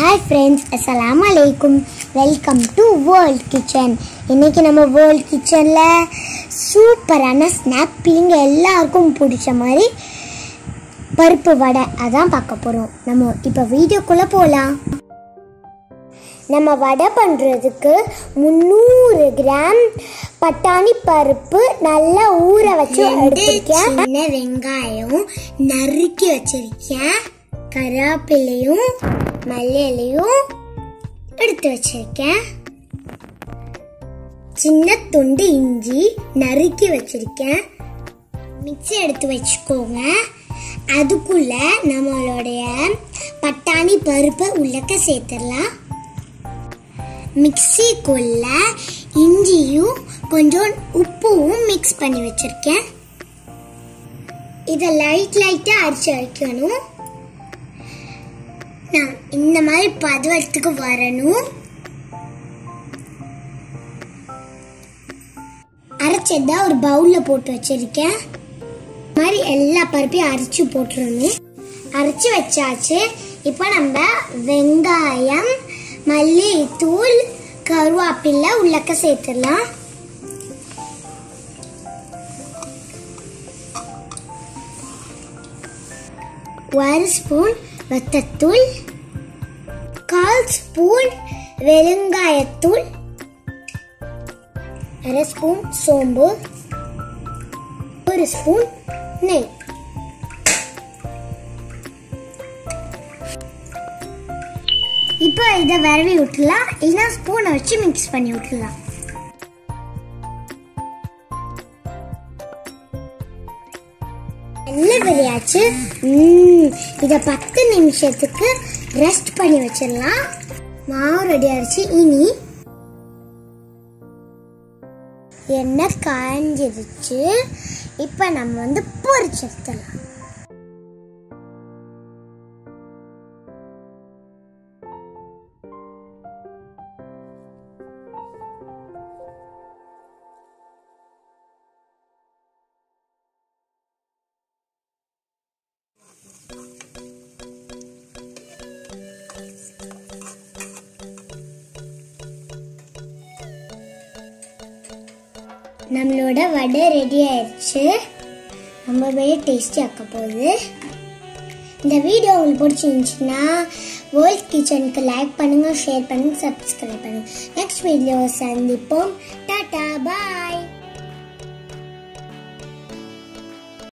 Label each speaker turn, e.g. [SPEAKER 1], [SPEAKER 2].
[SPEAKER 1] hi friends அஸ்ஸலாமு அலைக்கும் welcome to world kitchen இன்னைக்கு நம்ம வேர்ல்ட் கிச்சனில் சூப்பரான ஸ்நாக் பிள்ளைங்க எல்லாருக்கும் பிடிச்ச மாதிரி பருப்பு வடை அதான் பார்க்க போகிறோம் நம்ம இப்போ வீடியோக்குள்ளே போகலாம் நம்ம வடை பண்ணுறதுக்கு முந்நூறு கிராம் பட்டாணி பருப்பு நல்லா ஊற வச்சு எடுத்திருக்கேன் சின்ன வெங்காயம் நறுக்கி வச்சிருக்கேன் கருவேப்பிலையும் மல்லியிலையும் எடுத்து வச்சிருக்கேன் சின்ன துண்டு இஞ்சி நறுக்கி வச்சிருக்கேன் மிக்ஸி எடுத்து வச்சுக்கோங்க அதுக்குள்ள நம்மளுடைய பட்டாணி பருப்பை உள்ளக்க சேர்த்துடலாம் மிக்சிக்குள்ள இஞ்சியும் கொஞ்சம் உப்பும் மிக்ஸ் பண்ணி வச்சிருக்கேன் இதை லைட் லைட்டாக அரைச்சி வைக்கணும் நான் இந்த மாதிரி பதவத்துக்கு வரணும் அரைச்சதா ஒரு பவுல்ல போட்டு வச்சிருக்கேன் இந்த மாதிரி எல்லா பருப்பையும் அரைச்சு போட்டுருணும் அரைச்சு வச்சாச்சு இப்போ நம்ம வெங்காயம் மல்லித்தூள் கருவேப்பிலை உள்ளக்க சேர்த்துடலாம் ஒரு ஸ்பூன் வத்தத்தூள் கால் ஸ்பூன் வெறுங்காயத்தூள் அரை ஸ்பூன் சோம்பு ஒரு ஸ்பூன் நெய் இப்போ இதை விரவி விட்டுலாம் இல்லைன்னா ஸ்பூனை வச்சு மிக்ஸ் பண்ணி விட்டுலாம் நல்ல விரையாச்சு இதை பத்து நிமிஷத்துக்கு ரெஸ்ட் பண்ணி வச்சிடலாம் மாவு ரெடி ஆயிடுச்சு இனி எண்ணெய் காஞ்சிருச்சு இப்போ நம்ம வந்து பொரிச்சு எடுத்துடலாம் நம்மளோட வடை ரெடி ஆயிடுச்சு ரொம்பவே டேஸ்டி ஆக்க போகுது இந்த வீடியோ உங்களுக்கு பிடிச்சிருந்துச்சுன்னா வேர்ல்ட் கிச்சனுக்கு லைக் பண்ணுங்க ஷேர் பண்ணுங்க சப்ஸ்கிரைப் பண்ணுங்க நெக்ஸ்ட் வீடியோ சந்திப்போம் டாடா பாய்